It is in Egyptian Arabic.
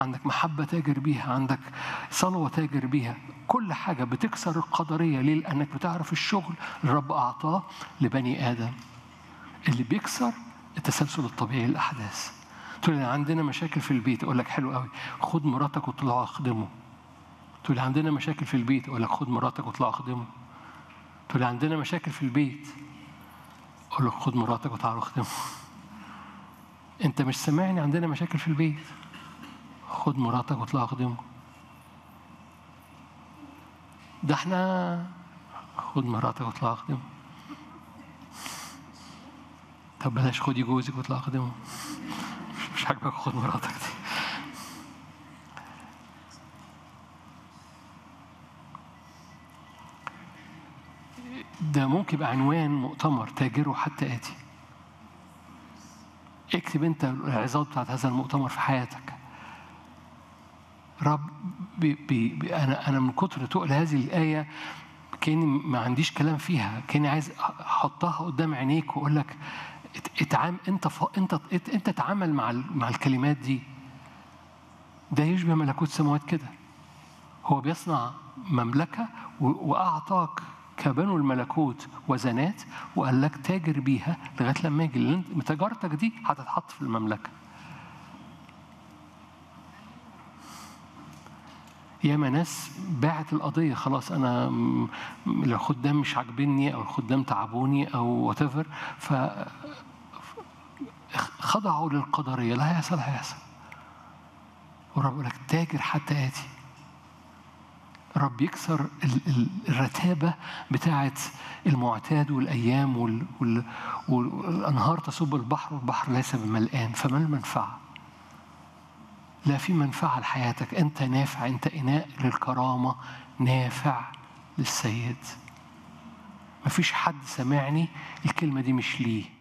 عندك محبة تاجر بيها عندك صلوة تاجر بيها كل حاجة بتكسر القدرية ليه؟ لأنك بتعرف الشغل اللي الرب أعطاه لبني آدم اللي بيكسر التسلسل الطبيعي للأحداث تقول لي عندنا مشاكل في البيت أقول لك حلو قوي خد مراتك وطلعوا أخدمه تقول لي عندنا مشاكل في البيت أقول لك خد مراتك وطلعوا أخدمه تقول لي عندنا مشاكل في البيت أقول لك خد مراتك وتعالوا اخدمه أنت مش سامعني عندنا مشاكل في البيت خد مراتك واطلع اخدمه ده احنا خد مراتك واطلع اخدمه طب بلاش خدي جوزك واطلع اخدمه مش عاجبك خد مراتك دي ده ممكن يبقى عنوان مؤتمر تاجره حتى آتي اكتب انت العظات بتاعت هذا المؤتمر في حياتك رب بي بي انا انا من كتر تقل هذه الايه كاني ما عنديش كلام فيها كاني عايز احطها قدام عينيك واقول لك اتعامل انت ف... انت انت تعامل مع ال... مع الكلمات دي ده يشبه ملكوت السماوات كده هو بيصنع مملكه و... واعطاك كبنو الملكوت وزنات وقال لك تاجر بيها لغايه لما يجي لان تجارتك دي هتتحط في المملكه ياما ناس باعت القضية خلاص أنا الخدام مش عاجبني أو الخدام تعبوني أو وات ف خضعوا للقدرية لا هيحصل هيحصل ورب يقول لك تاجر حتى آتي رب يكسر الرتابة بتاعة المعتاد والأيام وال... وال... والأنهار تصب البحر والبحر ليس بملآن فما المنفعة؟ لا في منفعة لحياتك أنت نافع أنت إناء للكرامة نافع للسيد مفيش حد سمعني الكلمة دي مش ليه